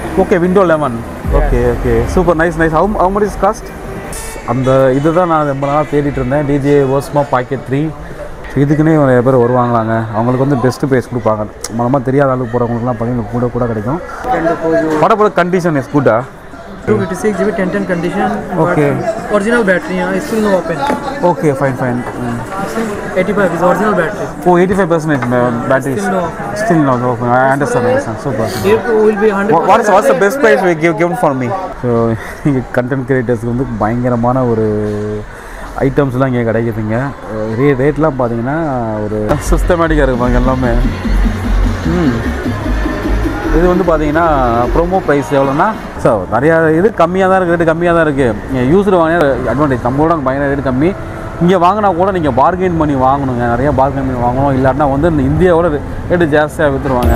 Okay window lemon okay okay super nice nice how how much is cost அந்த இதுதான் நான் ரொம்ப நாளாக தேடிட்டு இருந்தேன் டிஜே ஓஸ்மா பாக்கெட் த்ரீ இதுக்குன்னே நிறைய பேர் வருவாங்களாங்க அவங்களுக்கு வந்து பெஸ்ட்டு ப்ரைஸ் கொடுப்பாங்க மூலமாக தெரியாத அளவுக்கு போகிறவங்களுக்குலாம் பார்த்தீங்கன்னா கூட கூட கிடைக்கும் வாட் அபவுட் கண்டிஷன் இஸ் குட்டா 256 GB 1010 condition. but Okay. Original battery, yeah, it's still no open. Okay fine fine 85 is original battery. Oh eighty five percentage battery Still no. Still no okay I understand understand super Here will be 100. What is what's the best price we give given for me so இங்கே content கிரியேட்டர்ஸ்க்கு வந்து பயங்கரமான ஒரு ஐட்டம்ஸ்லாம் இங்கே கிடைக்குதுங்க ரே ரேட்லாம் பார்த்தீங்கன்னா ஒரு சிஸ்டமேட்டிக்காக இருக்குப்பாங்க எல்லாமே ம் இது வந்து பார்த்தீங்கன்னா ப்ரோமோ ப்ரைஸ் எவ்வளோன்னா ஸோ நிறையா இது கம்மியாக தான் இருக்குது ரேட்டு கம்மியாக தான் இருக்குது நீங்கள் யூஸ்டு வாங்கினா அட்வான்டேஜ் நம்மளோட பயங்கர ரேட்டு கம்மி இங்கே வாங்கினா கூட நீங்கள் பார்கெயின் பண்ணி வாங்கணுங்க நிறைய பார்கெயின் பண்ணி வாங்கணும் இல்லாட்டினா வந்து இந்த இந்தியாவோட ரேட்டு ஜாஸ்தியாக விற்றுருவாங்க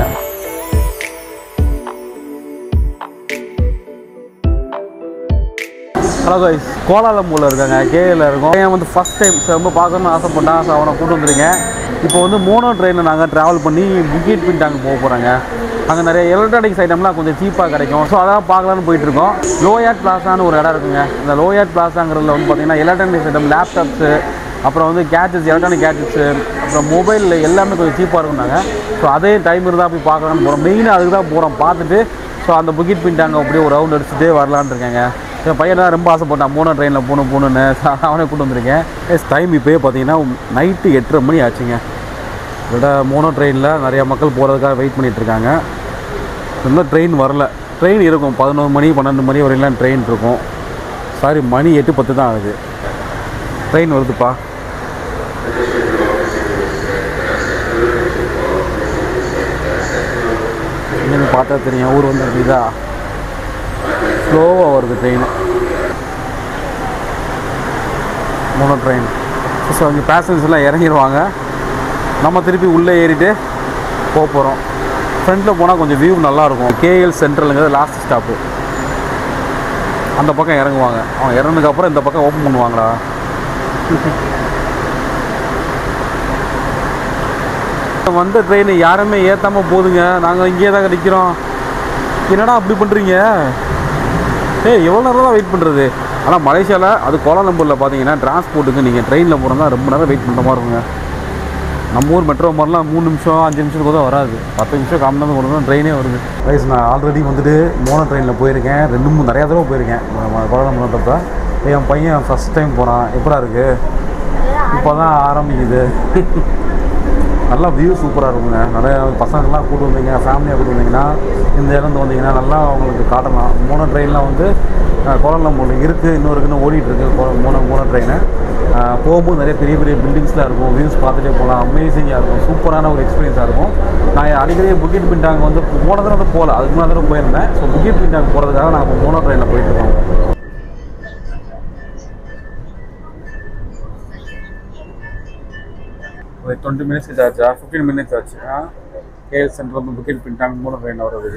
ஹலோ கைஸ் கோலாலம்பூரில் இருக்காங்க கேஏல இருக்கோம் ஏன் வந்து ஃபஸ்ட் டைம் ரொம்ப பார்க்கணும்னு ஆசைப்பட்டான் ஸோ அவனை கூட்டு வந்திருக்கேன் இப்போ வந்து மோனோ ட்ரெயினில் நாங்கள் ட்ராவல் பண்ணி புக்கிட் பின்ட்டாங்க போக போகிறாங்க அங்கே நிறைய எலக்ட்ரானிக்ஸ் ஐட்டம்லாம் கொஞ்சம் சீப்பாக கிடைக்கும் ஸோ அதான் பார்க்கலான்னு போயிட்டுருக்கோம் லோயாட் பிளாசான்னு ஒரு இடம் இருக்குங்க இந்த லோயாட் பிளாசாங்கிறதுல வந்து பார்த்தீங்கன்னா எலக்ட்ரானிக்ஸ் ஐட்டம் லேப்டாப்ஸு அப்புறம் வந்து கேட்ஜெட்ஸ் எலக்ட்ரானிக் கேட்ஜெட்ஸு அப்புறம் மொபைல் எல்லாமே கொஞ்சம் சீப்பாக இருக்கும்னாங்க ஸோ அதே டைம் இருந்தால் போய் பார்க்கலான்னு போகிறோம் மெயினாக அதுக்கு தான் போகிறோம் பார்த்துட்டு ஸோ அந்த புக்கிட் பின்ட்டாங்க அப்படியே ஒரு ரவுண்ட் அடிச்சுட்டு வரலான்னு இருக்காங்க என் பையன் தான் ரொம்ப ஆசைப்பட்டான் மூணு ட்ரெயினில் போகணும் போகணுன்னு அவனே கூட்டு வந்திருக்கேன் எஸ் டைம் இப்போயே பார்த்தீங்கன்னா நைட்டு எட்டரை மணி ஆச்சுங்க இதோட மோனோ ட்ரெயினில் நிறைய மக்கள் போகிறதுக்காக வெயிட் பண்ணிட்டு இருக்காங்க இன்னும் ட்ரெயின் வரல ட்ரெயின் இருக்கும் பதினோரு மணி பன்னெண்டு மணி வரையிலாம் ட்ரெயின் இருக்கும் சாரி மணி எட்டு பத்து தான் ஆகுது ட்ரெயின் வருதுப்பா இங்கேருந்து பார்த்தா தெரியும் ஊர் வந்து இதா ஸ்லோவாக வருது ட்ரெயின் மூணு ட்ரெயின் ஸோ இங்கே பேசஞ்சர்ஸ்லாம் இறங்கிடுவாங்க நம்ம திருப்பி உள்ளே ஏறிட்டு போக போகிறோம் ஃப்ரண்ட்டில் போனால் கொஞ்சம் வியூ நல்லாயிருக்கும் கேஎல் சென்ட்ரலுங்கிறது லாஸ்ட் ஸ்டாப்பு அந்த பக்கம் இறங்குவாங்க அவங்க இறங்குனதுக்கப்புறம் இந்த பக்கம் ஓப்பன் பண்ணுவாங்களா வந்த ட்ரெயின் யாருமே ஏற்றாமல் போதுங்க நாங்கள் இங்கேயே தாங்க நிற்கிறோம் என்னடா அப்படி பண்ணுறீங்க ஏய் எவ்வளோ நேரம் தான் வெயிட் பண்ணுறது ஆனால் மலேசியாவில் அது கோலாலம்பூரில் பார்த்தீங்கன்னா டிரான்ஸ்போர்ட்டுக்கு நீங்கள் ட்ரெயினில் போகிறதா ரொம்ப நேரம் வெயிட் பண்ணுற மாதிரி இருக்குங்க நம்ம ஊர் மெட்ரோ மாதிரிலாம் மூணு நிமிஷம் அஞ்சு நிமிஷத்துக்கு கூட வராது பத்து நிமிஷம் காமி நேரம் கொண்டு தான் ட்ரெயினே வருது ரைஸ் நான் ஆல்ரெடி வந்துட்டு மோனோ ட்ரெயினில் போயிருக்கேன் ரெண்டு மூணு நிறையா தடவை போயிருக்கேன் கோலாலம்பூர் தப்ப என் பையன் ஃபஸ்ட் டைம் போகிறான் எப்படா இருக்குது இப்போ தான் ஆரம்பிக்குது நல்லா வியூ சூப்பராக இருக்குங்க நிறைய பசங்கள்லாம் கூட்டு வந்தீங்க ஃபேமிலியாக கூட்டு வந்தீங்கன்னா இந்த இடம் வந்தீங்கன்னா நல்லா உங்களுக்கு காட்டலாம் மூணு ட்ரெயின்லாம் வந்து கோலாலம்பூரில் இருக்குது இன்னொரு இன்னும் ஓடிட்டு இருக்கு கோ- மூணு மூணு ட்ரெயின் போகும்போது நிறைய பெரிய பெரிய பில்டிங்ஸ்லாம் இருக்கும் வியூஸ் பார்த்துட்டே போகலாம் அமேசிங்காக இருக்கும் சூப்பரான ஒரு எக்ஸ்பீரியன்ஸாக இருக்கும் நான் அடிக்கடி புக்கிட் பின்டாங்க வந்து போன தடவை வந்து போகல அதுக்கு முன்னாடி தடவை போயிருந்தேன் ஸோ புக்கிட் பின்டாங்க போகிறதுக்காக நான் இப்போ மூணோ ட்ரெயினில் போயிட்டு இருக்கோம் ஒரு டுவெண்ட்டி மினிட்ஸ் ஆச்சா ஃபிஃப்டீன் மினிட்ஸ் ஆச்சு ஆ கேஎல் சென்டர் வந்து புக்கிட் பண்ணிட்டாங்க மூணு ட்ரெயின் வருது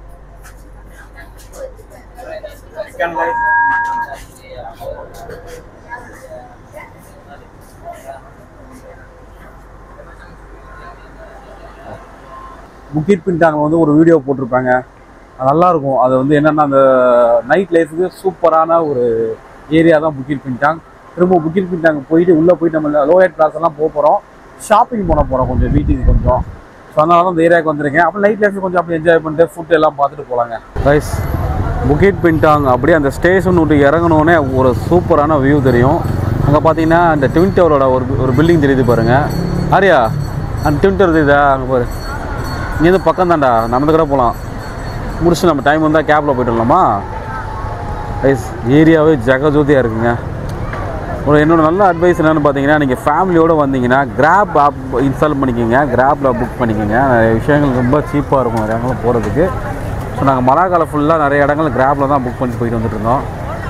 புக்கிட் பின்ட்டாங்க வந்து ஒரு வீடியோ போட்டிருப்பாங்க அது நல்லா இருக்கும் அது வந்து என்னென்னா அந்த நைட் லைஃபுக்கு சூப்பரான ஒரு ஏரியா தான் புக்கிட் பின்ட்டாங் திரும்ப புக்கிட் பின்ட்டாங்க போயிட்டு உள்ளே போயிட்டு நம்ம லோயட் கிளாஸ் எல்லாம் போக போகிறோம் ஷாப்பிங் பண்ண போகிறோம் கொஞ்சம் வீட்டுக்கு கொஞ்சம் ஸோ அதனால தான் இந்த ஏரியாவுக்கு வந்திருக்கேன் அப்புறம் நைட் லைஃப் கொஞ்சம் அப்படி என்ஜாய் பண்ணிட்டு ஃபுட் எல்லாம் பார்த்துட்டு போகலாங்க ரைஸ் புக்கிட் பின்ட்டாங் அப்படியே அந்த ஸ்டேஷன் விட்டு இறங்கினோடனே ஒரு சூப்பரான வியூ தெரியும் அங்கே பார்த்தீங்கன்னா அந்த ட்வின் டவரோட ஒரு ஒரு பில்டிங் தெரியுது பாருங்கள் ஆரியா அந்த ட்வின் டவர் தெரியுதா அங்கே பாரு இங்கேருந்து பக்கம் தான்டா நடந்து கூட போகலாம் முடிச்சு நம்ம டைம் வந்தால் கேபில் போயிட்டு வரலாமா ரைஸ் ஏரியாவே ஜெகஜோதியாக இருக்குங்க ஒரு என்னோட நல்ல அட்வைஸ் என்னென்னு பார்த்தீங்கன்னா நீங்கள் ஃபேமிலியோடு வந்தீங்கன்னா கிராப் ஆப் இன்ஸ்டால் பண்ணிக்கோங்க கிராப்பில் புக் பண்ணிக்கோங்க நிறைய விஷயங்கள் ரொம்ப சீப்பாக இருக்கும் நிறைய இடங்கள் போகிறதுக்கு ஸோ நாங்கள் மலாக்கால ஃபுல்லாக நிறைய இடங்கள் கிராப்பில் தான் புக் பண்ணி போயிட்டு வந்துட்டு இருந்தோம்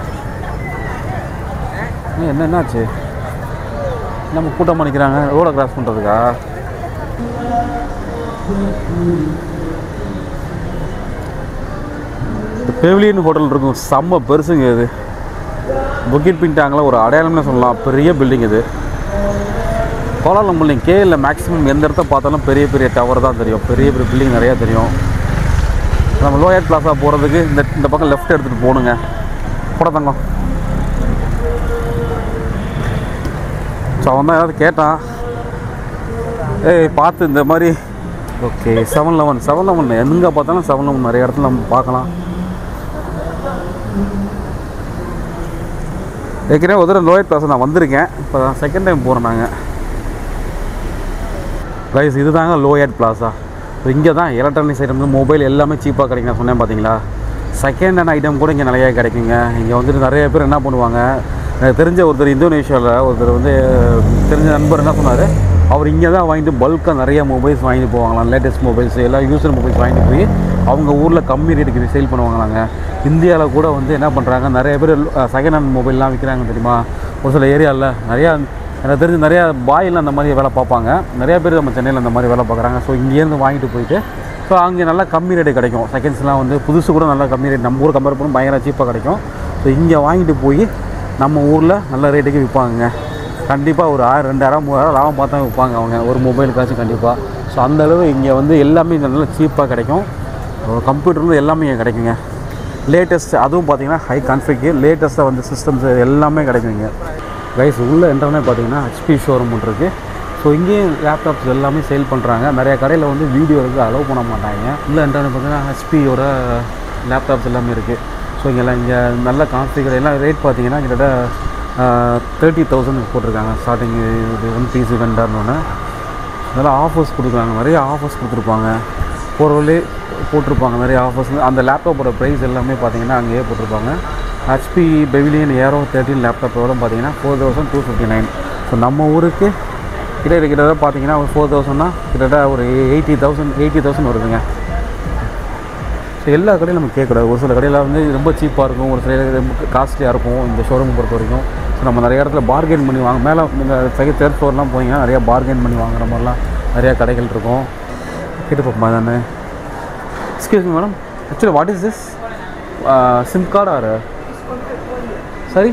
ஏன், என்ன என்னாச்சு நம்ம கூட்டமாக நிற்கிறாங்க ரோடை கிராஸ் பண்ணுறதுக்கா இந்த பெவிலியன் ஹோட்டல் இருக்கும் செம்ம பெருசுங்க இது புக்கிட் பின்ட்டாங்கள ஒரு அடையாளம்னு சொல்லலாம் பெரிய பில்டிங் இது கோலாலம் பில்டிங் கேஎல்ல மேக்ஸிமம் எந்த இடத்த பார்த்தாலும் பெரிய பெரிய டவர் தான் தெரியும் பெரிய பெரிய பில்டிங் நிறையா தெரியும் நம்ம லோயர் பிளாசா போகிறதுக்கு இந்த இந்த பக்கம் லெஃப்ட் எடுத்துகிட்டு போகணுங்க போட தங்கம் ஸோ அவன் தான் ஏதாவது கேட்டான் ஏய் பார்த்து இந்த மாதிரி okay seven eleven seven eleven எங்கே பார்த்தாலும் செவன் லெவன் நிறைய இடத்துல நம்ம பார்க்கலாம் ஏற்கனவே ஒரு தடவை லோயர் பிளாஸா நான் வந்திருக்கேன் இப்போ தான் செகண்ட் டைம் போகிறோம் நாங்கள் ரைஸ் இதுதாங்க லோயட் பிளாஸா இங்கே தான் எலக்ட்ரானிக்ஸ் ஐட்டம் மொபைல் எல்லாமே சீப்பாக கிடைக்கும் நான் சொன்னேன் பார்த்தீங்களா செகண்ட் ஹேண்ட் ஐட்டம் கூட இங்கே நிறையா கிடைக்குங்க இங்கே வந்துட்டு நிறைய பேர் என்ன பண்ணுவாங்க எனக்கு தெரிஞ்ச ஒருத்தர் இந்தோனேஷியாவில் ஒருத்தர் வந்து தெரிஞ்ச நண்பர் என்ன சொன்னார் அவர் இங்கே தான் வாங்கிட்டு பல்காக நிறைய மொபைல்ஸ் வாங்கிட்டு போவாங்களாம் லேட்டஸ்ட் மொபைல்ஸ் எல்லாம் யூஸர் மொபைல்ஸ் வாங்கிட்டு போய் அவங்க ஊரில் கம்மி ரேட்டுக்கு சேல் பண்ணுவாங்களாங்க இந்தியாவில் கூட வந்து என்ன பண்ணுறாங்க நிறைய பேர் செகண்ட் ஹேண்ட் மொபைல்லாம் விற்கிறாங்க தெரியுமா ஒரு சில ஏரியாவில் நிறையா எனக்கு தெரிஞ்சு நிறையா பாயில் அந்த மாதிரி வேலை பார்ப்பாங்க நிறைய பேர் நம்ம சென்னையில் அந்த மாதிரி வேலை பார்க்குறாங்க ஸோ இங்கேருந்து வாங்கிட்டு போயிட்டு ஸோ அங்கே நல்லா கம்மி ரேட்டு கிடைக்கும் செகண்ட்ஸ்லாம் வந்து புதுசு கூட நல்லா கம்மி ரேட் நம்ம ஊர் கம்பேர் பண்ணும் பயங்கர சீப்பாக கிடைக்கும் ஸோ இங்கே வாங்கிட்டு போய் நம்ம ஊரில் நல்ல ரேட்டுக்கு விற்பாங்க கண்டிப்பாக ஒரு ஆயிரம் ரெண்டாயிரம் மூவாயிரம் லாபம் பார்த்தா விற்பாங்க அவங்க ஒரு மொபைலுக்காச்சும் கண்டிப்பாக ஸோ அந்தளவு இங்கே வந்து எல்லாமே இங்கே நல்லா சீப்பாக கிடைக்கும் கம்ப்யூட்டர்லேருந்து எல்லாமே இங்கே கிடைக்குங்க லேட்டஸ்ட் அதுவும் பார்த்தீங்கன்னா ஹை கான்ஃபிக்கு லேட்டஸ்ட்டாக வந்து சிஸ்டம்ஸ் எல்லாமே கிடைக்குங்க கைஸ் உள்ளே என்ட்ரனே பார்த்தீங்கன்னா ஹெச்பி ஷோரூம் இருக்குது ஸோ இங்கேயும் லேப்டாப்ஸ் எல்லாமே சேல் பண்ணுறாங்க நிறைய கடையில் வந்து வீடியோ எடுக்க அலோவ் பண்ண மாட்டாங்க உள்ளே என்ட்ரனே பார்த்தீங்கன்னா ஹெச்பியோட லேப்டாப்ஸ் எல்லாமே இருக்குது ஸோ இங்கெல்லாம் இங்கே நல்ல கான்ஃபிகர் எல்லாம் ரேட் பார்த்தீங்கன்னா கிட்டத்தட்ட தேர்ட்டி தௌசண்ட் போட்டிருக்காங்க ஸ்டார்டிங் இது ஒன் பீஸ் வெண்டர்னு ஒன்று அதெல்லாம் ஆஃபர்ஸ் கொடுக்குறாங்க நிறைய ஆஃபர்ஸ் கொடுத்துருப்பாங்க போகிற வழி போட்டிருப்பாங்க நிறைய ஆஃபர்ஸ் அந்த லேப்டாப்போட ப்ரைஸ் எல்லாமே பார்த்தீங்கன்னா அங்கேயே போட்டிருப்பாங்க HP pavilion aero thirteen laptop எவ்வளோ பார்த்தீங்கன்னா four thousand two fifty nine so நம்ம ஊருக்கு கிட்ட கிட்டத்தட்ட பார்த்தீங்கன்னா ஒரு ஃபோர் தௌசண்ட்னா கிட்டத்தட்ட ஒரு எயிட்டி தௌசண்ட் எயிட்டி தௌசண்ட் வருதுங்க ஸோ எல்லா கடையும் நம்ம கேட்கக்கூடாது ஒரு சில கடையில் வந்து ரொம்ப சீப்பாக இருக்கும் ஒரு சில கடையில ரொம்ப காஸ்ட்லியாக இருக்கும் இந்த ஷோரூம் பொறுத்த வரைக்கும் ஸோ நம்ம நிறைய இடத்துல பார்கெயின் பண்ணி வாங்க மேலே இந்த செகண்ட் தேர்ட் ஃப்ளோர்லாம் போனீங்கன்னா நிறையா பார்கெயின் பண்ணி வாங்குற மாதிரிலாம் நிறையா கடைகள் இருக்கும் கேட்டு பார்ப்போமா தானே excuse me madam actually what is this SIM card are சரி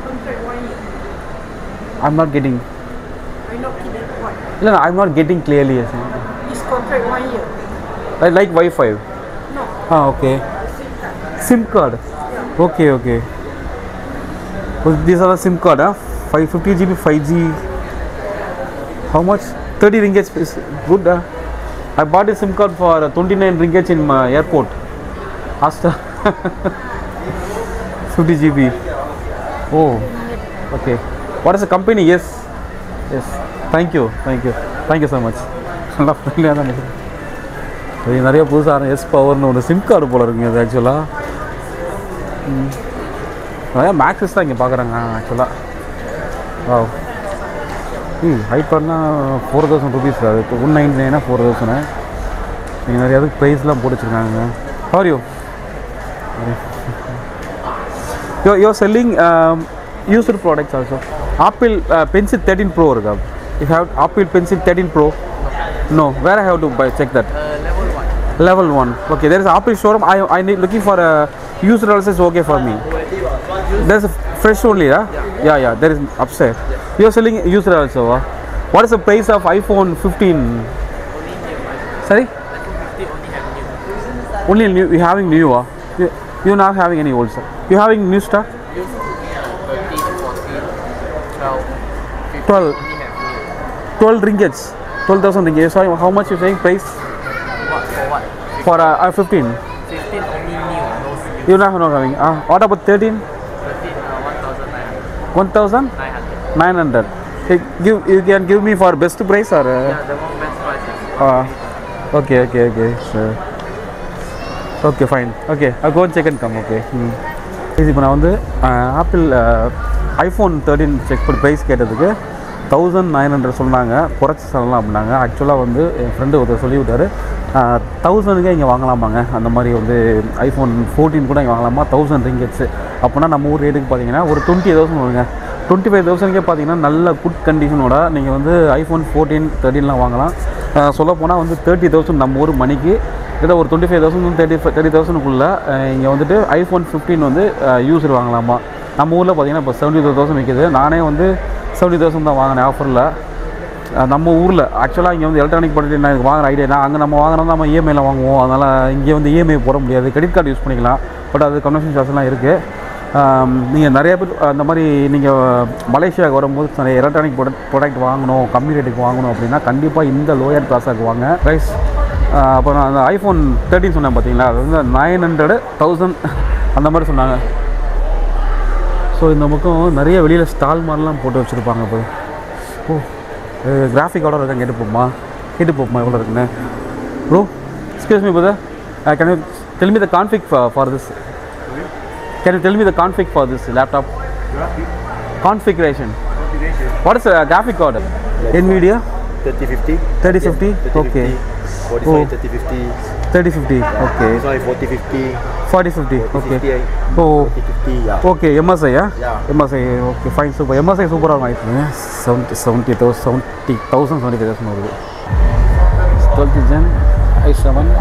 I am not getting I'm not kidding. What? இல்லை I am not getting clearly This contract one year. Like wifi No. Ah okay SIM card okay okay these are SIM card five fifty GB five G how much thirty ringgit is good I bought SIM card for twenty nine ringgit in airport ஆஸ்டா fifty GB O okay what is a company yes yes thank you thank you thank you so much நல்லா ஃப்ரெண்ட்லியாக தான் இருக்குது இது நிறைய புதுசாக S பவர்னு ஒரு sim card போல் இருக்குங்க அது ஆக்சுவலாக நிறையா மேக்ஸஸ் தான் இங்கே பார்க்குறாங்க ஆக்சுவலாக வா ம் ஹைப்பர்னா ஃபோர் தௌசண்ட் ருபீஸ் அது இப்போ ஒன் நைன்டி நைனா ஃபோர் தௌசண்ட் நீங்கள் நிறைய இதுக்கு ப்ரைஸ்லாம் போட்டு வச்சுருக்காங்க are you you you selling used products also Apple pencil thirteen pro இருக்கா you have Apple pencil thirteen pro no where I have to buy check that Level 1. Okay, there is Apple showroom. I I need looking for a user also is okay for me. There's a fresh only, yeah? Yeah, yeah. There is upstairs. You're selling user also. huh? What is the price of iPhone 15? Sorry? Only new. You having new? Huh? You you not having any old stuff. You having new stuff? 12. 12 ringgits. 12,000 ringgits. Sorry, how much you saying price What for what? for uh, uh, 15? 15 only new, no new. You're not, not having. Uh, what about 13? 13 uh, 1900. 1,900. Hey, give you can give me for best price or? Uh, Yeah, the one best prices. uh, okay, okay, okay. Sure. Okay fine okay I go check and come okay ம் இப்போ நான் வந்து Apple iPhone thirteen check பண்ணி price கேட்டதுக்கு thousand nine hundred சொன்னாங்க குறைச்சி சொல்லலாம் அப்படின்னாங்க ஆக்சுவலாக வந்து என் ஃப்ரெண்டு ஒருத்தர் சொல்லி விட்டாரு தௌசண்ட்க்கே இங்கே வாங்கலாமாங்க அந்த மாதிரி வந்து ஐஃபோன் ஃபோர்டீன் கூட இங்கே வாங்கலாமா தௌசண்ட் ரிங்கெட்ஸு அப்போனா நம்ம ஊர் ரேட்டுக்கு பார்த்தீங்கன்னா ஒரு டுவெண்ட்டி தௌசண்ட் வருங்க டுவெண்ட்டி ஃபைவ் தௌசண்ட்கே பார்த்தீங்கன்னா நல்ல குட் கண்டிஷனோட நீங்கள் வந்து ஐஃபோன் ஃபோர்டீன் தேர்ட்டின்லாம் வாங்கலாம் சொல்லப்போனால் வந்து தேர்ட்டி தௌசண்ட் நம்ம ஊர் மணிக்கு கிட்ட ஒரு twenty five thousand thirty five thirty தௌசண்ட்குள்ளே இங்கே வந்துட்டு ஐஃபோன் ஃபிஃப்டீன் வந்து யூஸர் வாங்கலாமா நம்ம ஊரில் பார்த்தீங்கன்னா இப்போ செவன்ட்டி டூ தௌசண்ட் விற்கிது நானே வந்து செவன்ட்டி தௌசண்ட் தான் வாங்கினேன் ஆஃபரில் அஹ் நம்ம ஊரில் ஆக்சுவலாக இங்கே வந்து எலக்ட்ரானிக் ப்ராடக்ட் நான் எனக்கு வாங்குற ஐடியா நான் அங்கே நம்ம வாங்குறோம் நம்ம இஎம்ஐயில் வாங்குவோம் அதனால் இங்கே வந்து இஎம்ஐ போட முடியாது கிரெடிட் கார்டு யூஸ் பண்ணிக்கலாம் பட் அது கன்வென்ஷன் சார்ஜ்லாம் இருக்குது நீங்கள் நிறைய பேர் அந்த மாதிரி நீங்கள் மலேசியாவுக்கு வரும்போது நிறைய எலக்ட்ரானிக் ப்ராடக்ட் ப்ராடக்ட் வாங்கணும் கம்மி ரேட்டுக்கு வாங்கணும் அப்படின்னா கண்டிப்பாக இந்த லோயர் பிளாஸாக்கு வாங்க ரைஸ் அப்போ நான் அந்த ஐஃபோன் தேர்ட்டின் சொன்னேன் பார்த்தீங்களா அது வந்து நைன் ஹண்ட்ரடு தௌசண்ட் அந்த மாதிரி சொன்னாங்க ஸோ இந்த பக்கம் நிறைய வெளியில் ஸ்டால் மாதிரிலாம் போட்டு வச்சுருப்பாங்க இப்போ ஓ கிராஃபிக்கோட இருக்கா கேட்டு போமா கேட்டு போமா எவ்வளோ இருக்குன்னு bro excuse me brother can you tell me the config for this can you tell me the config for this laptop configuration what is graphic card NVIDIA 3050. 3050 okay 45, Oh. 3050. 3050 okay This one is 4050. 4050 okay 4050. oh 4050, yeah. Okay MSI ஆ Yeah. MSI okay fine super MSI சூப்பராக இருக்கும் ஆயிடுச்சுங்க seventy seventy thousand seventy thousand seventy five thousand வருது twelfth gen I seven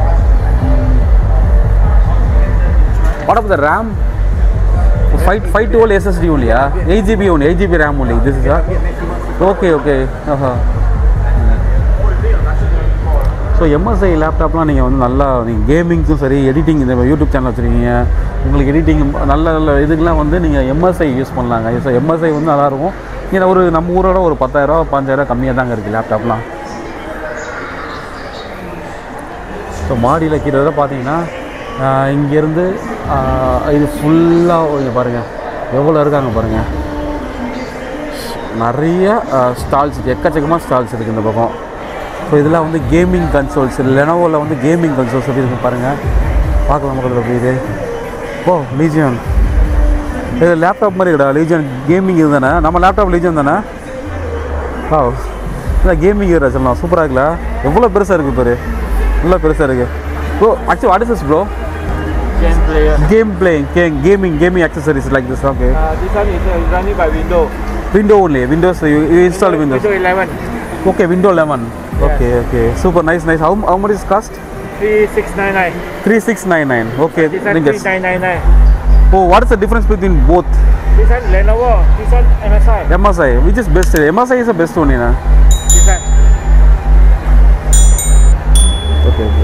what of the RAM five five twelve SSD ஒன்லியா eight GB only eight GB RAM only this is okay okay ஆஹா so MSI லேப்டாப்லாம் நீங்கள் வந்து நல்லா நீங்கள் கேமிங்க்கும் சரி editing இந்த யூடியூப் சேனல் வச்சுருக்கீங்க உங்களுக்கு எடிட்டிங் நல்ல நல்ல இதுக்கெலாம் வந்து நீங்கள் எம்எஸ்ஐ யூஸ் பண்ணலாங்க ஸோ எம்எஸ்ஐ வந்து நல்லாயிருக்கும் இங்கே ஒரு நம்ம ஊரோட ஒரு பத்தாயிரரூவா பாஞ்சாயிரம் கம்மியாக தாங்க இருக்குது லேப்டாப்லாம் ஸோ மாடியில் கீழே பார்த்தீங்கன்னா இங்கேருந்து இது ஃபுல்லாக இங்கே பாருங்கள் எவ்வளோ இருக்காங்க பாருங்கள் நிறைய ஸ்டால்ஸ் எக்கச்சக்கமாக ஸ்டால்ஸ் இருக்குது இந்த பக்கம் ஸோ இதெல்லாம் வந்து கேமிங் கன்சோல்ஸ் லெனோவில் வந்து கேமிங் கன்சோல்ஸ் எப்படி இருக்கு பாருங்கள் பார்க்கலாம் மக்கள் எப்படி இது ஓ லீஜியன் இது லேப்டாப் மாதிரி இருக்கா லீஜியன் கேமிங் இது தானே நம்ம லேப்டாப் லீஜியன் தானே ஓ இல்லை கேமிங் இருக்கா சொல்லலாம் சூப்பராக இருக்குல்ல எவ்வளோ பெருசாக இருக்குது பாரு நல்லா பெருசாக இருக்குது bro actually what is this bro Game player. Game playing gaming gaming accessories like this okay Uh, this one is uh, running by window. window only windows you, you install windows Window 11. okay window 11 okay okay super nice nice how, how much is cost 3699. 3699 okay This one ringgit. 3999. oh what is the difference between both This one Lenovo. This one MSI. msi which is best msi is the best one na This one. Okay okay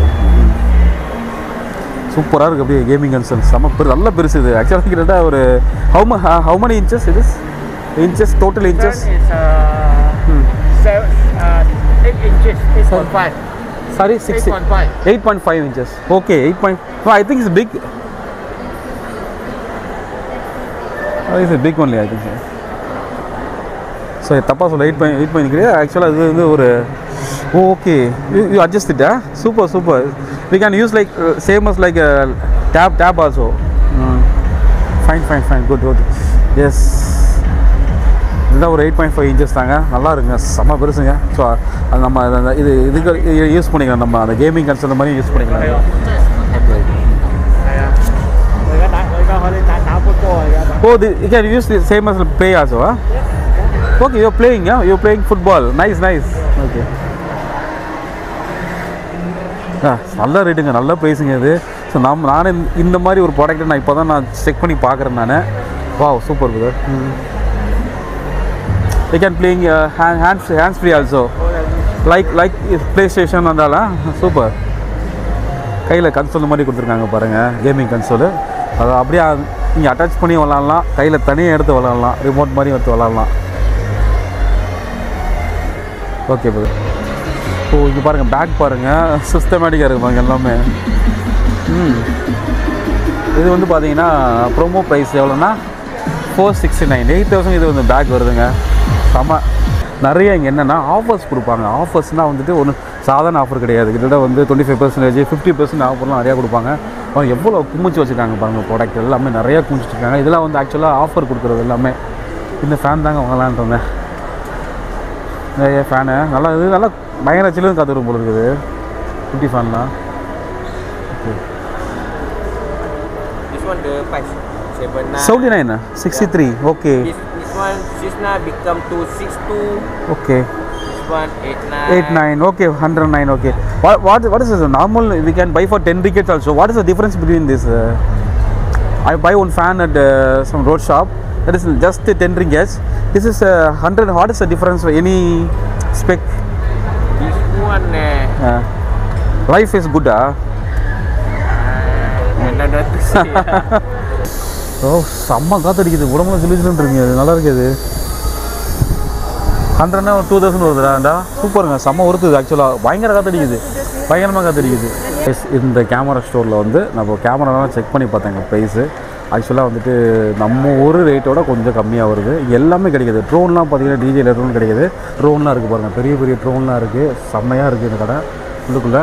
சூப்பராக இருக்குது அப்படியே gaming console செம்ம பெரு நல்ல பெருசு இது ஆக்சுவலாக கிட்டத்தட்ட ஒரு ஹவு ம ஹவு many இன்ச்சஸ் இது inches total This inches one is uh, seven, uh, 8 inches. 8.5. Sorry six 8.5. Eight point five inches okay eight point I think is big is big only I think so தப்பாக சொல்ல eight point eight point கிடையாது ஆக்சுவலாக இது வந்து ஒரு okay you adjust இட்டா super super we can use like same as like tab tab also fine fine fine good good yes இதுதான் ஒரு எயிட் பாயிண்ட் ஃபைவ் இன்ச்சஸ் தாங்க நல்லா இருக்குங்க செம்ம பெருசுங்க ஸோ அது நம்ம அது அந்த இது இதுக்கு யூஸ் பண்ணிக்கலாம் நம்ம அந்த கேமிங் கன்சோல் மாதிரி யூஸ் பண்ணிக்கலாம் Người ta tặng, người ta hỏi lên tặng thảo photo rồi ra tặng. Oh the you can use the same as play also okay you playing you playing football nice nice okay ஆ நல்ல ரேட்டுங்க நல்ல ப்ரைஸுங்க இது so நம்ம நானே இந்த- இந்த மாதிரி ஒரு ப்ராடக்ட்டை நான் இப்போ தான் நான் செக் பண்ணி பார்க்குறேன் நான் wow super brother you can playing hands hands free also like like PlayStation வந்தாலும் சூப்பர் கையில் கன்சோல் மாதிரி கொடுத்துருக்காங்க பாருங்கள் கேமிங் கன்சோலு அதை அப்படியே நீங்கள் அட்டாச் பண்ணி விளாட்லாம் கையில் தனியாக எடுத்து விளாட்லாம் ரிமோட் மாதிரி எடுத்து விளாட்லாம் ஓகே ப்ரோ ஓ இங்கே பாருங்கள் பேக் பாருங்கள் சிஸ்டமேட்டிக்காக இருக்கு பாருங்க எல்லாமே ம் இது வந்து பார்த்தீங்கன்னா ப்ரோமோ ப்ரைஸ் எவ்வளோன்னா four sixty nine eight thousand இது வந்து பேக் வருதுங்க செம நிறைய இங்கே என்னென்னா ஆஃபர்ஸ் கொடுப்பாங்க ஆஃபர்ஸ்னால் வந்துட்டு ஒன்று சாதாரண ஆஃபர் கிடையாது கிட்டத்தட்ட வந்து twenty five percentage fifty percent ஆஃபர்லாம் நிறையா கொடுப்பாங்க அவங்க எவ்வளோ குமிச்சு வச்சுருக்காங்க பாருங்கள் ப்ராடக்ட் எல்லாமே நிறையா குமிச்சு வச்சுருக்காங்க இதெல்லாம் வந்து ஆக்சுவலாக ஆஃபர் கொடுக்குறது எல்லாமே இந்த ஃபேன் தாங்க வாங்கலான்ட்டு இருந்தேன் நிறைய ஃபேனு நல்லா இது நல்லா பயங்கர சில்லுன்னு காத்துரும் போல இருக்குது குட்டி ஃபேன்லாம் This one the price seven nine. Seventy nine sixty three okay This this one six nine become to six two. Okay This one eight nine. Eight nine. Okay, hundred nine. Okay. What what what is this? Normal we can buy for ten tickets also. What is the difference between this? Uh, I buy one fan at uh, some road shop. That is just ten ringgits. This is uh, hundred. What is the difference? Any spec This one uh, life is குட்டா another to say. ஓ செம்ம காத்தடிக்குது உடம்புல சிலு சிலுன்னு இருக்குங்க அது நல்லா இருக்குது ஹண்ட்ரட்னா ஒரு டூ தௌசண்ட் வருதுடாண்டா சூப்பருங்க செம்ம ஒருத்துது ஆக்சுவலாக பயங்கர காத்தடிக்குது பயங்கரமாக காத்தடிக்குது எஸ் இந்த கேமரா ஸ்டோரில் வந்து நம்ம கேமராலாம் செக் பண்ணி பார்த்தேங்க ப்ரைஸு ஆக்சுவலாக வந்துட்டு நம்ம ஊர் ரேட்டோட கொஞ்சம் கம்மியாக வருது எல்லாமே கிடைக்குது ட்ரோன்லாம் பார்த்தீங்கன்னா டிஜேல ட்ரோன் கிடைக்குது ட்ரோன்லாம் இருக்குது பாருங்கள் பெரிய பெரிய ட்ரோன்லாம் இருக்குது செம்மையாக இருக்குது இந்த கடை உள்ளுக்குள்ளே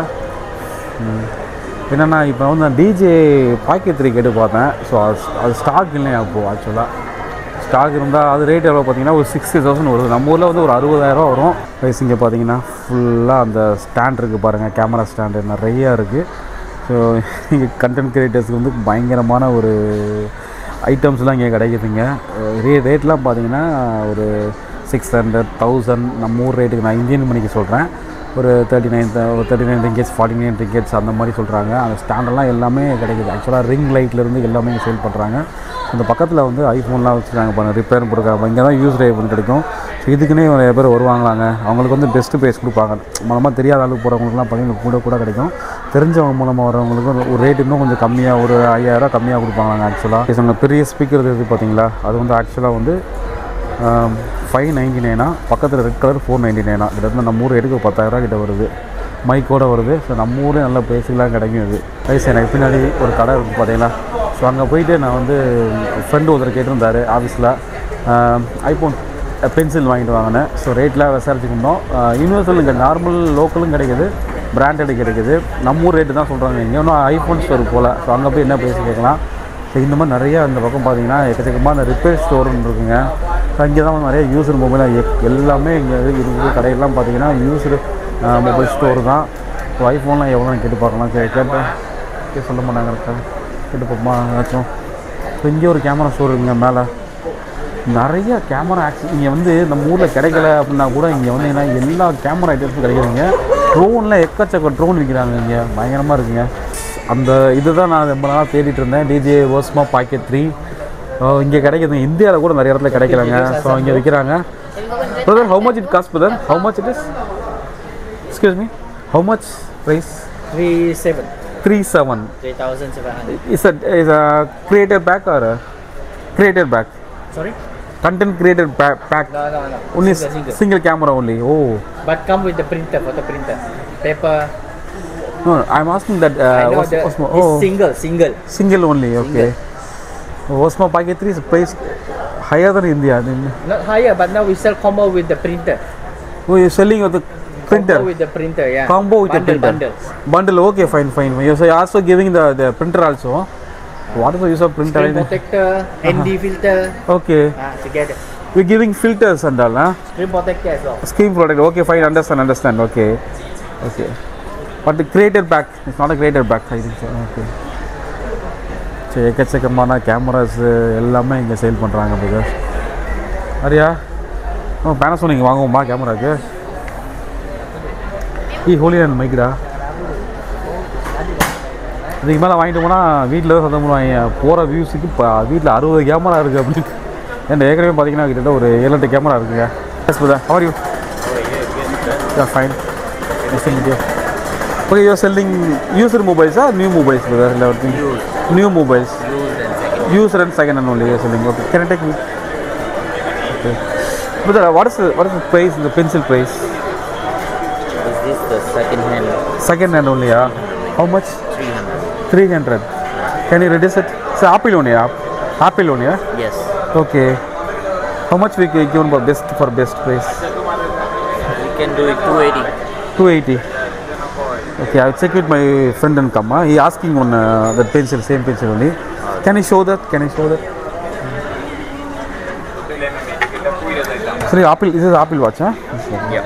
என்னென்னா இப்போ வந்து நான் டிஜே பாக்கெட் த்ரீ கேட்டு பார்த்தேன் ஸோ அது அது ஸ்டாக் இல்லையா அப்போது ஆக்சுவலாக ஸ்டாக் இருந்தால் அது ரேட் எவ்வளோ பார்த்தீங்கன்னா ஒரு சிக்ஸ்டி தௌசண்ட் வருது நம்ம ஊரில் வந்து ஒரு அறுபதாயிரம் வரும் ப்ரைஸ் இங்கே பார்த்தீங்கன்னா ஃபுல்லாக அந்த ஸ்டாண்ட் இருக்குது பாருங்கள் கேமரா ஸ்டாண்டு நிறையா இருக்குது ஸோ இங்கே கண்டென்ட் கிரியேட்டர்ஸ்க்கு வந்து பயங்கரமான ஒரு ஐட்டம்ஸ்லாம் இங்கே கிடைக்குதுங்க ரே ரேட்லாம் பார்த்தீங்கன்னா ஒரு சிக்ஸ் ஹண்ட்ரட் தௌசண்ட் நம்ம ஊர் ரேட்டுக்கு நான் இந்தியன் மணிக்கு சொல்கிறேன் ஒரு தேர்ட்டி நைன் ஒரு thirty nine ringgits forty nine ringgits அந்த மாதிரி சொல்கிறாங்க அந்த ஸ்டாண்டெல்லாம் எல்லாமே கிடைக்குது ஆக்சுவலாக ரிங் லைட்லேருந்து எல்லாமே இங்கே சேல் பண்ணுறாங்க இந்த பக்கத்தில் வந்து ஐஃபோன்லாம் வச்சுருக்காங்க பாருங்கள் ரிப்பேர் கொடுக்குறாங்க இங்கே தான் யூஸ் ஐஃபோன் கிடைக்கும் ஸோ இதுக்குன்னே நிறைய பேர் வருவாங்களாங்க அவங்களுக்கு வந்து பெஸ்ட்டு ப்ரைஸ் கொடுப்பாங்க மூலமாக தெரியாத அளவுக்கு போகிறவங்களுக்குலாம் பார்த்தீங்கன்னா கூட கூட கிடைக்கும் தெரிஞ்சவங்க மூலமாக வரவங்களுக்கு ஒரு ரேட் இன்னும் கொஞ்சம் கம்மியாக ஒரு ஐயாயிரம் கம்மியாக கொடுப்பாங்க ஆக்சுவலாக இவங்க பெரிய ஸ்பீக்கர் இருக்குது பார்த்தீங்களா அது வந்து ஆக்சுவலாக வந்து ஃபைவ் நைன்டி நைனா பக்கத்தில் ரெட் கலர் ஃபோர் நைன்டி நைனா கிட்டத்தட்ட நம்ம ஊர் எடுக்க பத்தாயிரரூவா கிட்ட வருது மைக்கோட வருது ஸோ நம்ம ஊரே நல்ல ப்ரைஸுக்கெலாம் கிடைக்கும் இது ரைஸ் எனக்கு பின்னாடி ஒரு கடை இருக்குது பார்த்தீங்களா ஸோ அங்கே போயிட்டு நான் வந்து ஃப்ரெண்டு ஒருத்தர் கேட்டிருந்தார் ஆஃபீஸில் ஐஃபோன் பென்சில் வாங்கிட்டு வாங்கினேன் ஸோ ரேட்லாம் விசாரிச்சுக்கிட்டோம் யூனிவர்சல் இங்கே நார்மல் லோக்கலும் கிடைக்குது பிராண்டடு கிடைக்குது நம்ம ஊர் ரேட்டு தான் சொல்கிறாங்க இங்கே இன்னும் ஐஃபோன் ஸ்டோர் போல் ஸோ அங்கே போய் என்ன பேசி கேட்கலாம் ஸோ இந்த மாதிரி நிறைய இந்த பக்கம் பார்த்தீங்கன்னா எக்கச்சக்கமாக அந்த ரிப்பேர் ஸ்டோர்னு இருக்குங்க ஸோ இங்கே தான் வந்து நிறைய யூஸர் மொபைல் எல்லாமே இங்கே இருக்குது கடையெல்லாம் பார்த்தீங்கன்னா யூஸர் மொபைல் ஸ்டோர் தான் ஸோ ஐஃபோன்லாம் எவ்வளோன்னு கேட்டு பார்க்கலாம் கே கேட்டேன் கே சொல்ல மாட்டாங்க கரெக்டாக கேட்டு பார்ப்போமா ஏதாச்சும் ஸோ இங்கே ஒரு கேமரா ஸ்டோர் இருக்குங்க மேலே நிறைய கேமரா ஆக்சஸ் இங்கே வந்து நம்ம ஊரில் கிடைக்கல அப்படின்னா கூட இங்கே வந்து என்ன எல்லா கேமரா ஐட்டம்ஸும் கிடைக்குதுங்க ட்ரோனில் எக்கச்சக்க ட்ரோன் விற்கிறாங்க இங்கே பயங்கரமாக இருக்குங்க அந்த இதுதான் நான் ரொம்ப நாளாக தேடிட்டு இருந்தேன் டிஜே ஓஸ்மா பாக்கெட் த்ரீ இங்கே கிடைக்குதுங்க இந்தியாவில் கூட நிறைய இடத்துல கிடைக்கலங்க ஸோ இங்கே விற்கிறாங்க brother how much it cost brother how much it is excuse me how much price Three seven. Three seven Three thousand seven hundred. Is a is a creator pack are creator pack Sorry? content created pa- pack No, no, no. only Single, single. single camera only oh But come with the printer, photo printer. Paper. no i'm asking that I uh, know Os- the, Osmo it's oh single, single. single only okay Osmo Pocket 3 is priced higher than India then Not higher, but now we sell combo with the printer. oh you're selling with the printer Combo with the printer, yeah. combo with bundle, the printer Bundles. bundle okay fine fine you're so you're also giving the, the printer also what is the use of printer Screen protector, ND filter, okay ah, together. we're giving filters and all huh? Screen protector as well. screen product okay fine understand understand okay okay but the created back it's not a created back i think so okay சரி எக்கச்சக்கமான cameras எல்லாமே இங்கே sale பண்ணுறாங்க brother அரியா ஓ Panasonic வாங்குவோமா கேமராக்கு ஈ ஹோலி அண்ட் மைக்டா இதுக்கு மேலே வாங்கிட்டு போனால் வீட்டில் தான் சத்தம் பண்ணுவாங்க போகிற வியூஸுக்கு இப்போ வீட்டில் அறுபது கேமரா இருக்குது அப்படின்னு ஏன்னா ஏற்கனவே பார்த்தீங்கன்னா கிட்டத்தட்ட ஒரு ஏழு எட்டு கேமரா இருக்குங்க yes brother are you Yeah, fine. Nice to meet you. Okay, you're selling user mobiles or new mobiles, brother? Everything. New mobiles. User and second hand only you're selling. Okay. Can I take me? Okay. Brother, what is the what is the price? The pencil price? Is this the second hand? Second hand only, yeah. How much? 300. Three hundred. Can you reduce it? So Apple only, yeah. Apple only, yeah. Yes. Okay. How much we gi- given for best for best price? You can do it 280. 280. Okay, I'll check with my friend and come. huh? He asking on uh, that pencil, same pencil only. Can I show that? Can I show that? Sorry, Apple. This is Apple watch, huh? Yeah.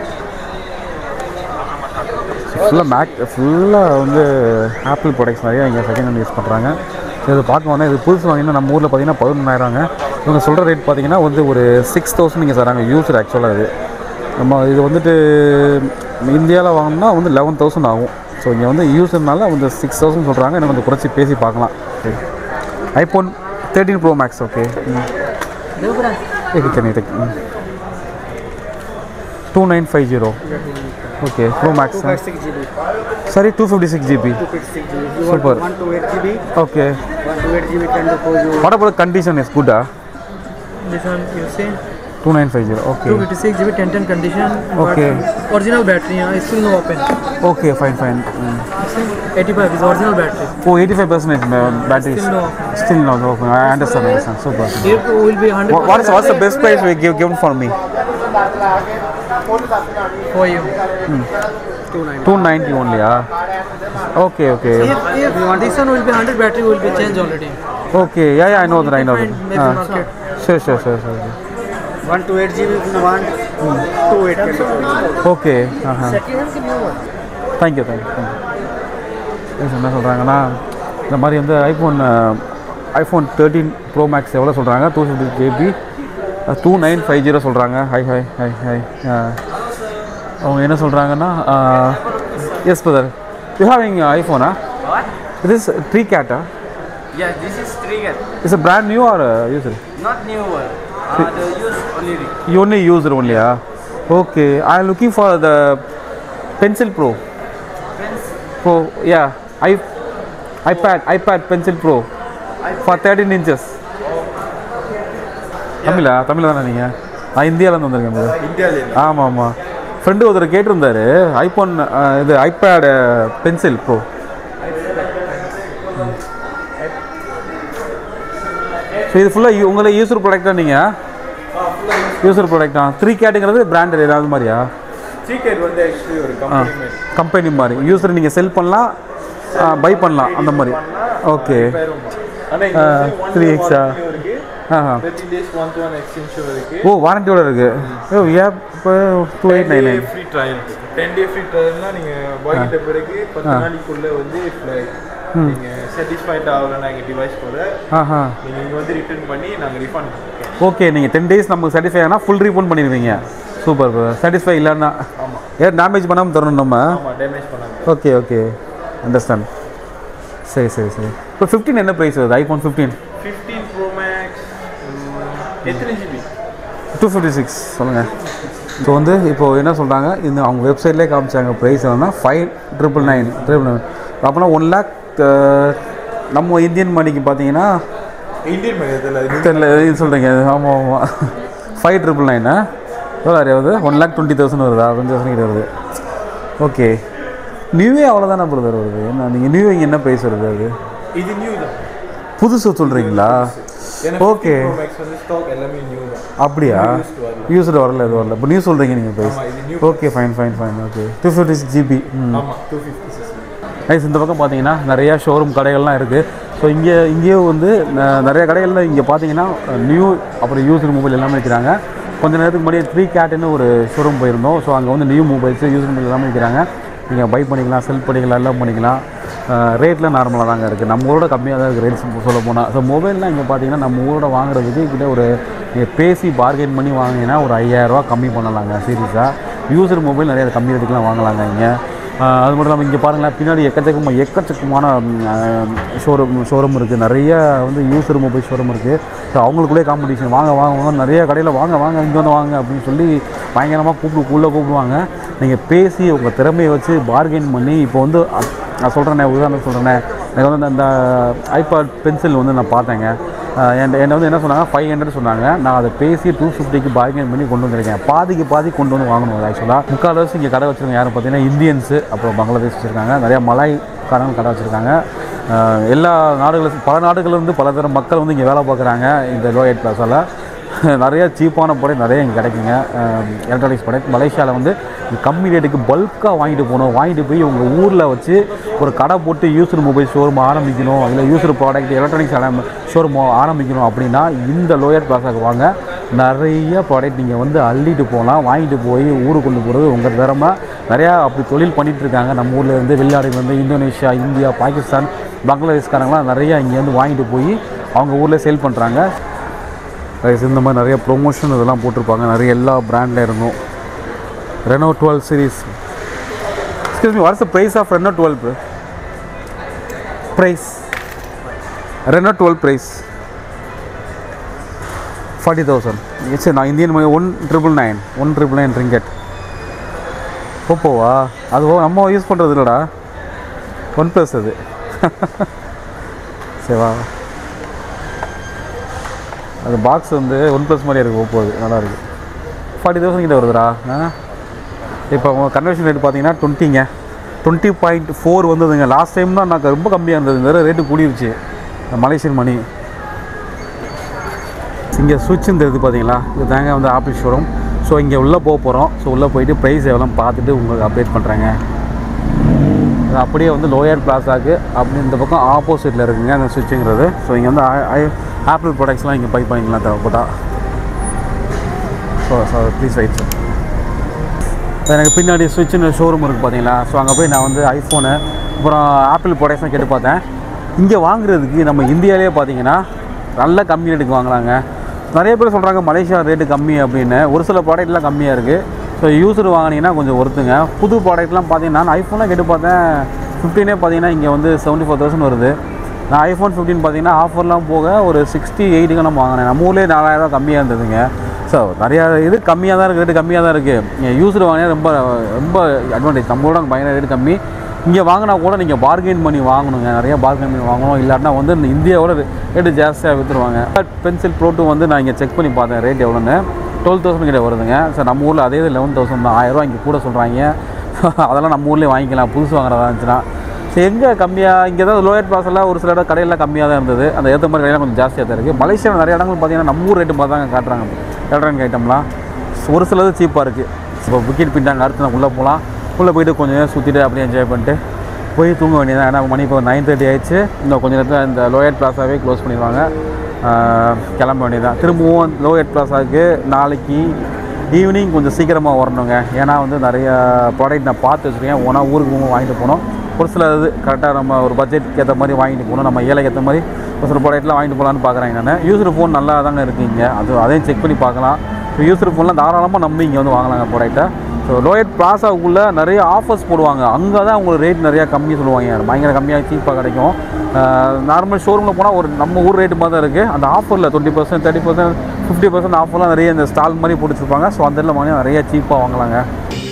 ஃபுல்லாக Mac ஃபுல்லாக வந்து apple products நிறையா இங்கே second hand use பண்ணுறாங்க இது பார்க்க வந்தால் இது புதுசு வாங்கினா நம்ம ஊரில் பார்த்தீங்கன்னா பதினொன்றாயிரங்க இவங்க சொல்கிற ரேட் பார்த்தீங்கன்னா வந்து ஒரு சிக்ஸ் தௌசண்ட் இங்கே தராங்க யூஸர் ஆக்சுவலாக இது நம்ம இது வந்துட்டு இந்தியாவில் வாங்கினா வந்து லெவன் தௌசண்ட் ஆகும் ஸோ இங்கே வந்து யூஸர்னால வந்து சிக்ஸ் தௌசண்ட் சொல்கிறாங்க எனக்கு கொஞ்சம் குறைச்சி பேசி பார்க்கலாம் சரி iPhone thirteen pro max okay இது can take two nine five zero okay pro max 6 GB. சரி two fifty six GB 256 GB. You Super. want 128 GB? Okay 128 GB can do for you. What about condition is குட்டா This one you see two nine five zero okay 256 GB 1010 condition. but Okay. Original battery, yeah, it's still no open. Okay fine fine 85 is original battery. Oh eighty five percentage battery Still no. Still no okay I understand understand super It will be 100 What is what's the best price we give given for me? for you. Two ninety only, ah. Okay, okay, If, if this one will be 100 battery will be changed already. okay. Yeah, yeah, I know that. I know Find maybe that. market. Ah. Sure, sure, sure, sure. 128 GB if you want. 28 can do for you. Okay. Uh-huh. Thank you, thank you, thank you. Yes, என்ன சொல்கிறாங்கன்னா இந்த மாதிரி வந்து iPhone iPhone thirteen pro max எவ்வளோ சொல்கிறாங்க two fifty GB two nine five zero சொல்கிறாங்க hi hi hi hi அவங்க என்ன சொல்கிறாங்கன்னா எஸ் பிரதர் யூ ஹேவிங் ஐஃபோனா What? It is tree cat, huh? Yeah, this is trigger. It's a brand new or uh, user? Not new one. Uh, the use only. ring. You only user only, ah? Okay, I'm looking for the Pencil Pro. Pro, yeah. I, iPad, iPad Pencil Pro for 13 inches. தமிழா தமிழ் தானே நீங்கள் நான் இந்தியாவிலேருந்து வந்திருக்கேன் brother. இந்தியாவில் ஆமாம் ஆமாம் friend ஒருத்தர் கேட்டிருந்தாரு ஐஃபோன் இது ஐபேடு பென்சில் ப்ரோ ஸோ இது ஃபுல்லாக உங்களை யூசர் ப்ராடக்டா நீங்கள் யூசர் ப்ராடக்டா த்ரீ கேட்டுங்கிறது பிராண்டட் ஏதாவது மாதிரியா சீக்கெட் வந்து ஆக்சுவலி ஒரு ஆ கம்பெனி கம்பெனி மாதிரி யூசர் நீங்கள் செல் பண்ணலாம் பை பண்ணலாம் அந்த மாதிரி ஓகே ஆனால் த்ரீ எக்ஸா ஆஹா thirty days one to one extension இருக்கு ஓ வாரண்டியோட இருக்கு ஓ ஏ இப்போ two eight nine nine free trial ten day free ட்ரையல்னா நீங்கள் வாங்கிட்ட பிறகு பத்து நாளைக்குள்ள வந்து நீங்க சாட்டிஸ்ஃபைட் ஆகலைன்னா எங்கள் டிவைஸ் கூட ஆஹா நீங்கள் இங்கே வந்து ரிட்டர்ன் பண்ணி நாங்கள் ரிஃபண்ட் பண்ணுவோம் ஓகே நீங்கள் டென் டேஸ் நமக்கு சாட்டிஸ்ஃபை ஆனால் ஃபுல் ரீஃபண்ட் பண்ணிடுவீங்க சூப்பர் சாட்டிஸ்ஃபை இல்லைன்னா ஆமாம் ஏன் டேமேஜ் பண்ணாமல் தரணும் நம்ம ஆமாம் டேமேஜ் பண்ணாங்க ஓகே ஓகே அண்டர்ஸ்டாண்ட் சரி சரி சரி இப்போ ஃபிஃப்டீன் என்ன ப்ரைஸ் வருது iPhone fifteen fifteen pro max எத்தனை ஜிபி டூ ஃபிஃப்டி சிக்ஸ் சொல்லுங்கள் ஸோ வந்து இப்போ என்ன சொல்கிறாங்க இந்த அவங்க வெப்சைட்லேயே காமிச்சாங்க ப்ரைஸ் என்னன்னா five triple nine triple nine அப்போனா ஒன் லேக் நம்ம இந்தியன் மணிக்கு பார்த்தீங்கன்னா இந்தியன் மையத்தில் தெரியல இது சொல்கிறீங்க ஆமாம் ஆமாம் ஃபைவ் ட்ரிபிள் நைனா எவ்வளோ வருது ஒன் லேக் டுவெண்ட்டி தௌசண்ட் வருதா கொஞ்சம் தௌசண்ட் வருது ஓகே நியூவே அவ்வளோதானே பிரதர் வருது என்ன நீங்கள் நியூ இங்கே என்ன ப்ரைஸ் வருது அது இது நியூ தான் புதுசு சொல்கிறீங்களா ஓகே ப்ரோ மேக்ஸ் வந்து ஸ்டாக் எல்லாமே நியூ தான் அப்படியா யூஸ்டு வரல இது வரல இப்போ நியூ சொல்கிறீங்க நீங்கள் ப்ரைஸ் ஆமாம் இது new okay fine fine fine okay two fifty six GB ம் ஆமாம் டூ ஃபிஃப்டி சிக்ஸ் நைஸ் இந்த பக்கம் பார்த்தீங்கன்னா நிறையா ஷோரூம் கடைகள்லாம் இருக்குது ஸோ இங்கே இங்கேயும் வந்து ந- நிறைய கடைகளில் இங்கே பார்த்தீங்கன்னா நியூ அப்புறம் யூஸ்டு மொபைல் எல்லாமே விற்கிறாங்க கொஞ்ச நேரத்துக்கு முன்னாடி த்ரீ கேட்டுன்னு ஒரு ஷோரூம் போயிருந்தோம் ஸோ அங்கே வந்து நியூ மொபைல்ஸ் யூஸ் மொபைல் எல்லாமே விற்கிறாங்க நீங்கள் பை பண்ணிக்கலாம் செல் பண்ணிக்கலாம் எல்லாம் பண்ணிக்கலாம் ரேட்லாம் நார்மலாக தாங்க இருக்குது நம்ம ஊரோட கம்மியாக தான் இருக்குது ரேட்ஸ் சொல்ல போனால் ஸோ மொபைல்லாம் இங்கே பார்த்தீங்கன்னா நம்ம ஊரோட வாங்குறதுக்கு கிட்ட ஒரு நீங்கள் பேசி பார்கெயின் பண்ணி வாங்கினீங்கன்னா ஒரு ஐயாயிரரூவா கம்மி பண்ணலாங்க சீரியஸாக யூசர் மொபைல் நிறைய கம்மி ரேட்டுக்குலாம் வாங்கலாங்க இங்கே ஆஹ் அது மட்டும் இல்லாமல் இங்கே பாருங்களேன் பின்னாடி எக்கச்சக்கமாக எக்கச்சக்கமான ஷோரூம் ஷோரூம் இருக்குது நிறைய வந்து யூசர் மொபைல் ஷோரூம் இருக்குது ஸோ அவங்களுக்குள்ளே காம்படிஷன் வாங்க வாங்க வாங்க நிறைய கடையில் வாங்க வாங்க இங்கே வந்து வாங்க அப்படின்னு சொல்லி பயங்கரமாக கூப்பிடு உள்ளே கூப்பிடுவாங்க நீங்கள் பேசி உங்கள் திறமையை வச்சு பார்கெயின் பண்ணி இப்போ வந்து அ- நான் சொல்கிறேனே உதாரணம் சொல்கிறேனே எனக்கு வந்து அந்த ஐபாட் பென்சில் வந்து நான் பார்த்தேங்க ஆஹ் என்கிட்ட என்கிட்ட வந்து என்ன சொன்னாங்க ஃபைவ் ஹண்ட்ரட் சொன்னாங்க நான் அதை பேசி டூ ஃபிஃப்டிக்கு பார்கெயின் பண்ணி கொண்டு வந்திருக்கேன் பாதிக்கு பாதி கொண்டு வந்து வாங்கணும் ஆக்சுவலாக முக்கால்வாசி இங்கே கடை வச்சுருக்காங்க யாரும் பார்த்தீங்கன்னா இந்தியன்ஸு அப்புறம் பங்களாதேஷ் வச்சுருக்காங்க நிறையா மலாய்க்காரங்க கடை வச்சுருக்காங்க ஆஹ் எல்லா நாடுகளும் பல நாடுகள்லேருந்து பல தர மக்கள் வந்து இங்கே வேலை பார்க்குறாங்க இந்த லோயட் பிளாஸால் நிறைய சீப்பான ப்ராடக்ட் நிறைய இங்கே கிடைக்குங்க எலக்ட்ரானிக்ஸ் ப்ராடக்ட் மலேசியாவில் வந்து கம்மி ரேட்டுக்கு பல்காக வாங்கிட்டு போகணும் வாங்கிட்டு போய் உங்கள் ஊரில் வச்சு ஒரு கடை போட்டு யூசர் மொபைல் ஷோரூம் ஆரம்பிக்கணும் இல்லை யூசர் ப்ராடக்ட் எலக்ட்ரானிக்ஸ் ஷோரூம் ஆரம்பிக்கணும் அப்படின்னா இந்த லோயர் பிளாஸாக்கு வாங்க நிறைய ப்ராடக்ட் நீங்கள் வந்து அள்ளிட்டு போகலாம் வாங்கிட்டு போய் ஊருக்கு கொண்டு போகிறது உங்கள் திறமை நிறையா அப்படி தொழில் பண்ணிட்டு இருக்காங்க நம்ம ஊரில் இருந்து வெளிநாடுகள்லேருந்து இந்தோனேஷியா இந்தியா பாகிஸ்தான் பங்களாதேஷ்காரங்களாம் நிறையா இங்கேருந்து வாங்கிட்டு போய் அவங்க ஊரில் சேல் பண்ணுறாங்க ரைஸ் இந்த மாதிரி நிறைய ப்ரொமோஷன் இதெல்லாம் போட்டிருப்பாங்க நிறைய எல்லா பிராண்டில் இருந்தும் Reno twelve series excuse me what's the price of Reno twelve price Reno twelve price forty thousand சரி நான் Indian money one triple nine one triple nine ringgit ஓப்போவா அது ஓ- நம்ம யூஸ் பண்ணுறது இல்லைடா ஒன் ப்ளஸ் அது சரிவா அது பாக்ஸ் வந்து ஒன் ப்ளஸ் மாதிரி இருக்குது ஓப்போ அது நல்லா இருக்குது ஃபார்ட்டி தௌசண்ட் கிட்ட வருதுடா ஆ இப்போ கன்வர்ஷன் ரேட் பார்த்தீங்கன்னா டுவெண்ட்டிங்க டுவெண்ட்டி பாயிண்ட் ஃபோர் வந்ததுங்க லாஸ்ட் டைம் தான் எனக்கு ரொம்ப கம்மியாக இருந்தது இந்த ரேட்டு கூடிருச்சு மலேசியன் மணி இங்கே சுவிட்ச் இந்த இது பார்த்தீங்களா இது தாங்க வந்து ஆப்பிள் ஷோரூம் ஸோ இங்கே உள்ளே போக போகிறோம் ஸோ உள்ளே போயிட்டு ப்ரைஸ் எவ்வளோ பார்த்துட்டு உங்களுக்கு அப்டேட் பண்ணுறேங்க இது அப்படியே வந்து லோயர் பிளாஸாக்கு அப்படி இந்த பக்கம் ஆப்போசிட்டில் இருக்குங்க அந்த சுவிட்சுங்கிறது ஸோ இங்கே வந்து ஆப்பிள் ப்ராடக்ட்ஸ்லாம் இங்கே பை பண்ணிக்கலாம் தேவைப்பட்டா so so please right sir எனக்கு பின்னாடி சுவிட்சுன்னு ஷோரூம் இருக்குது பார்த்தீங்களா ஸோ அங்கே போய் நான் வந்து ஐஃபோனு அப்புறம் ஆப்பிள் ப்ராடக்ட்ஸ்லாம் கேட்டு பார்த்தேன் இங்கே வாங்குறதுக்கு நம்ம இந்தியாவிலே பார்த்தீங்கன்னா நல்ல கம்மி ரேட்டுக்கு வாங்குறாங்க நிறைய பேர் சொல்கிறாங்க மலேசியா ரேட்டு கம்மி அப்படின்னு ஒரு சில ப்ராடக்ட்லாம் கம்மியாக இருக்குது ஸோ யூஸர் வாங்கினீங்கன்னா கொஞ்சம் ஒருத்துங்க புது ப்ராடக்ட்லாம் பார்த்தீங்கன்னா நான் ஐஃபோன்லாம் கேட்டு பார்த்தேன் ஃபிஃப்டீனே பார்த்தீங்கன்னா இங்கே வந்து செவன்ட்டி ஃபோர் தௌசண்ட் வருது நான் ஐஃபோன் ஃபிஃப்டீன் பார்த்தீங்கன்னா ஆஃபர்லாம் போக ஒரு சிக்ஸ்டி எயிட்டுக்கு நம்ம வாங்கினேன் நம்ம ஊர்லேயே நாலாயிரம் கம்மியாக இருந்ததுங்க ஸோ நிறையா இது கம்மியாக தான் இருக்குது ரேட்டு கம்மியாக தான் இருக்குது யூஸர் வாங்கினா ரொம்ப ரொம்ப அட்வான்டேஜ் நம்மளோட பயங்கர ரேட்டு கம்மி இங்கே வாங்கினா கூட நீங்கள் பார்கெயின் பண்ணி வாங்கணுங்க நிறைய பார்கெயின் பண்ணி வாங்கணும் இல்லாட்டினா வந்து இந்த இந்தியாவோட ரேட்டு ஜாஸ்தியாக விற்றுருவாங்க பென்சில் ப்ரோ டூ வந்து நான் இங்கே செக் பண்ணி பார்த்தேன் ரேட் எவ்வளோன்னு டுவெல் தௌசண்ட் கிட்ட வருதுங்க சார் நம்ம ஊரில் அதே லெவன் தௌசண்ட் தான் ஆயிரரூவா இங்கே கூட சொல்கிறாங்க அதெல்லாம் நம்ம ஊர்லேயே வாங்கிக்கலாம் புதுசு வாங்குறதா இருந்துச்சுன்னா ஸோ எங்கே கம்மியாக இங்கே தான் லோயர் ப்ளாஸெல்லாம் ஒரு சில இடம் கடையெல்லாம் கம்மியாக தான் இருந்தது அந்த ஏற்ற மாதிரி கடையெல்லாம் கொஞ்சம் ஜாஸ்தியாக தான் இருக்குது மலேசியாவில் நிறைய இடங்கள் பார்த்தீங்கன்னா நம்ம ஊர் ரேட்டு பார்த்து தாங்க காட்டுறாங்க எலக்ட்ரானிக் ஐட்டம்லாம் ஒரு சிலது சீப்பாக இருக்குது இப்போ விக்கெட் பின்னாங்க அடுத்து நான் உள்ளே போகலாம் உள்ளே போயிட்டு கொஞ்சம் நேரம் சுற்றிட்டு அப்படியே என்ஜாய் பண்ணிட்டு போய் தூங்க வேண்டியதான் ஏன்னா மணி இப்போ நைன் தேர்ட்டி ஆயிடுச்சு இன்னும் கொஞ்சம் நேரத்தில் இந்த லோயர் பிளாஸாவே க்ளோஸ் பண்ணிடுவாங்க ஆஹ் கிளம்ப வேண்டியதான் திரும்பவும் லோயர் பிளாஸாவுக்கு நாளைக்கு ஈவினிங் கொஞ்சம் சீக்கிரமாக வரணுங்க ஏன்னா வந்து நிறைய ப்ராடக்ட் நான் பார்த்து வச்சுருக்கேன் ஒன்றா ஊருக்கு போகும்போது வாங்கிட்டு போகணும் ஒரு சில இது கரெக்டாக நம்ம ஒரு பட்ஜெட்க்கு ஏற்ற மாதிரி வாங்கிட்டு போகணும் நம்ம ஏழைக்கு ஏற்ற மாதிரி ஒரு சில ப்ராடக்ட்லாம் வாங்கிட்டு போகலான்னு பார்க்குறேன் நான் யூஸர் ஃபோன் நல்லா தாங்க இருக்குது இங்கே அது அதையும் செக் பண்ணி பார்க்கலாம் யூஸர் ஃபோன்லாம் தாராளமாக நம்பி இங்கே வந்து வாங்கலாங்க ப்ராடக்ட்டை ஸோ லோயட் பிளாஸாவுக்குள்ளே நிறைய ஆஃபர்ஸ் போடுவாங்க அங்கே தான் உங்களுக்கு ரேட் நிறையா கம்மி சொல்லுவாங்க பயங்கர கம்மியாக சீப்பாக கிடைக்கும் நார்மல் ஷோரூமில் போனால் ஒரு நம்ம ஊர் ரேட்டு மாதிரி தான் இருக்குது அந்த ஆஃபரில் twenty percent thirty percent fifty percent ஆஃபர்லாம் நிறைய இந்த ஸ்டால் மாதிரி போட்டு வச்சிருப்பாங்க ஸோ அந்த இடத்துல வாங்கினா நிறைய சீப்பாக வாங்கலாங்க